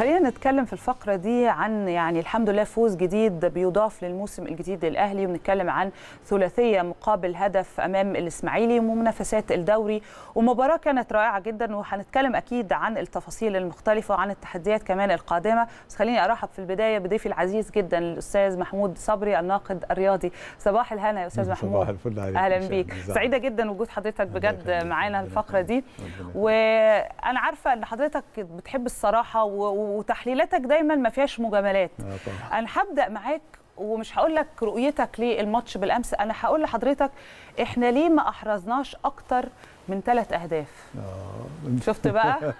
خلينا نتكلم في الفقرة دي عن يعني الحمد لله فوز جديد بيضاف للموسم الجديد للأهلي وبنتكلم عن ثلاثية مقابل هدف أمام الإسماعيلي ومنافسات الدوري ومباراة كانت رائعة جدا وهنتكلم أكيد عن التفاصيل المختلفة وعن التحديات كمان القادمة بس خليني أرحب في البداية بضيفي العزيز جدا الأستاذ محمود صبري الناقد الرياضي صباح الهنا يا أستاذ محمود صباح الفل عليك أهلا بيك سعيدة جدا وجود حضرتك بجد معانا الفقرة دي وأنا عارفة أن حضرتك بتحب الصراحة وتحليلاتك دايما ما فيهاش مجاملات طبعا. انا هبدا معاك ومش هقول لك رؤيتك للماتش بالامس انا هقول لحضرتك احنا ليه ما احرزناش اكتر من ثلاث اهداف آه. شفت بقى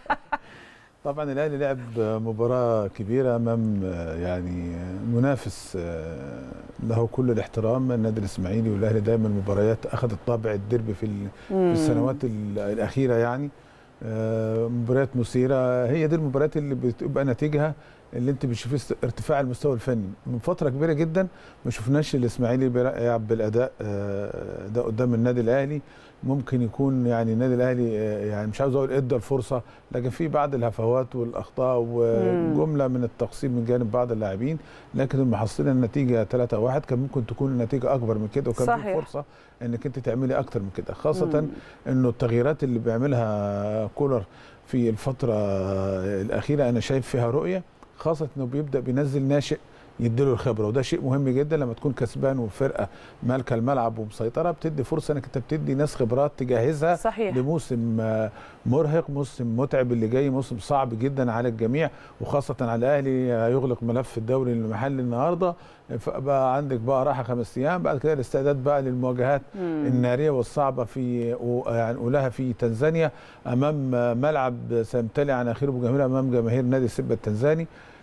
طبعا الاهلي لعب مباراه كبيره امام يعني منافس له كل الاحترام النادي الاسماعيلي والاهلي دايما مباريات اخذت طابع الدربي في في السنوات الاخيره يعني مباريات مثيره هي دي المباريات اللي بتبقى نتيجها اللي انت بتشوفيه ارتفاع المستوى الفني من فتره كبيره جدا ما شفناش الاسماعيلي بيلعب بالاداء ده قدام النادي الاهلي ممكن يكون يعني النادي الاهلي يعني مش عاوز اقول ادى الفرصه لكن في بعض الهفوات والاخطاء وجمله من التقصير من جانب بعض اللاعبين لكن المحصله النتيجه 3-1 كان ممكن تكون النتيجه اكبر من كده وكان في فرصه انك انت تعملي اكتر من كده خاصه مم. انه التغييرات اللي بيعملها كولر في الفتره الاخيره انا شايف فيها رؤيه خاصه انه بيبدا بينزل ناشئ يديله الخبره وده شيء مهم جدا لما تكون كسبان وفرقه مالكه الملعب ومسيطره بتدي فرصه انك انت بتدي ناس خبرات تجهزها صحيح. لموسم مرهق موسم متعب اللي جاي موسم صعب جدا على الجميع وخاصه على الاهلي هيغلق ملف الدوري المحلي النهارده بقى عندك بقى راحه خمس ايام بعد كده الاستعداد بقى للمواجهات مم. الناريه والصعبه في يعني اولها في تنزانيا امام ملعب سيمتلئ عناخيره بجماهير امام جماهير نادي السبا التنزاني